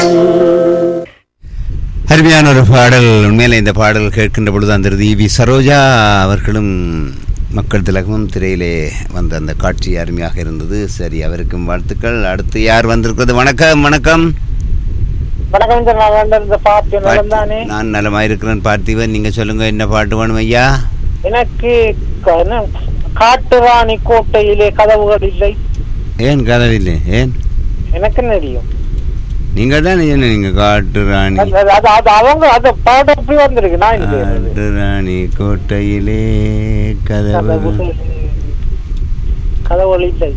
அருமையான ஒரு பாடல் உண்மையிலே இந்த பாடல் கேட்கின்ற பொழுது அந்த வி சரோஜா அவர்களும் மக்கள் திலகமும் திரையிலே வந்த அந்த காட்சி அருமையாக இருந்தது சரி அவருக்கும் வாழ்த்துக்கள் அடுத்து யார் வந்திருக்கிறது வணக்கம் வணக்கம் வணக்கம் சார் நான் வேண்ட இந்த பாட்டு நலம் தானே நான் நலமாயிருக்கிறேன் பார்த்திபன் நீங்க சொல்லுங்க என்ன பாட்டு வேணும் ஐயா எனக்கு க- என்ன, காட்டுராணி கோட்டையிலே கதவுகள் இல்லை ஏன் கதவில்லை ஏன் எனக்கு தெரியும் நீங்க தான் என்ன நீங்க காட்டு ராணி அது அது- அது அவங்க அந்த பாடம் எப்படி வந்திருக்கு நான் இது காட்டு ராணி கோட்டையிலே கதவு கதவுகள் கதவுகள் இல்லை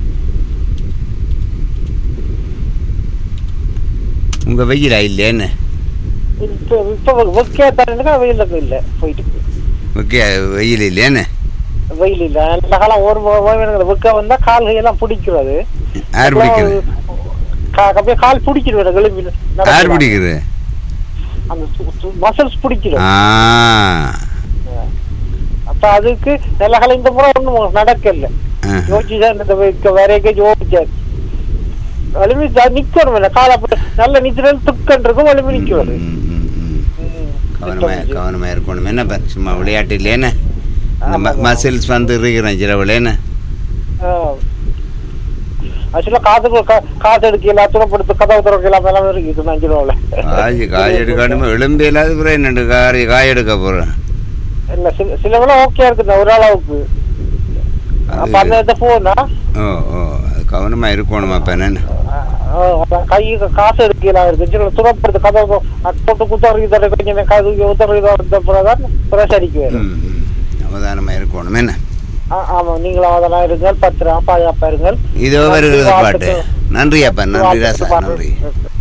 உங்க வெயிலா இல்லையேன்னு இப்ப இப்ப வெக்கையா தரணுக்கா வெயில் இல்லை போயிட்டு ஓகே வெயில் இல்லையேன்னு வெயில் இல்ல நல்ல காலம் ஒரு வெக்க வந்தா கால் எல்லாம் பிடிக்கிறது யார் பிடிக்கிறது கா- அப்படியே கால் பிடிக்கிறது கிளம்பி யார் பிடிக்கிறது அந்த மசில்ஸ் பிடிக்கிறது ஆ அப்ப அதுக்கு நல்ல காலம் இந்த முறை ஒண்ணும் நடக்கல ஆஹா. யோசிச்சுதான் இந்த வைக்க வேற எங்கேயும் யோசிச்சாரு வலிமை நிக்கணும் இல்ல கால அப்படி நல்ல நித்திரல் துக்கன் இருக்கும் வலிமை நிக்கணும் ம், ம், ம். கவனமா கவனமா இருக்கணும் என்ன பாரு, சும்மா விளையாட்டு இல்லையேன்னு இந்த ஆமா, ஆமா. மசில்ஸ் வந்து இருக்கிறேன் சிலவுலேன்னு ஆக்சுவலா காசு கா- காசு எடுக்கல துணப்படுத்து கதவு திறக்கலாம் எல்லாம் இருக்குது அஞ்சு ரூபால காய் காய் எடுக்காம எலும்பு இல்லாத பிறகு என்னண்டு காய் காய் எடுக்க போறேன் இல்ல சில சிலவெல்லாம் ஓகே இருக்குது ஒரு அளவுக்கு அப்ப அந்த இடத்த போனா ஓ ஓ அது கவனமா இருக்கணும் அப்ப என்னன்னு கை காசு எடுக்கல இருக்கு சில துணப்படுத்து கதவு அது போட்டு குத்தறி தர கொஞ்சம் கது உத்தரவு தான் பிரஸ் அடிக்க வேணும் ம், ம். அவதானமா இருக்கணும் என்ன ஆ- ஆமா நீங்களும் அதெல்லாம் இருங்கள் பத்திரம் பாதுகாப்பா இருங்கள் இதோ வருகிறது பாட்டு வாழ்த்துக்கள். நன்றி அப்பா நன்றி ராசா வாழ்த்துக்கள். நன்றி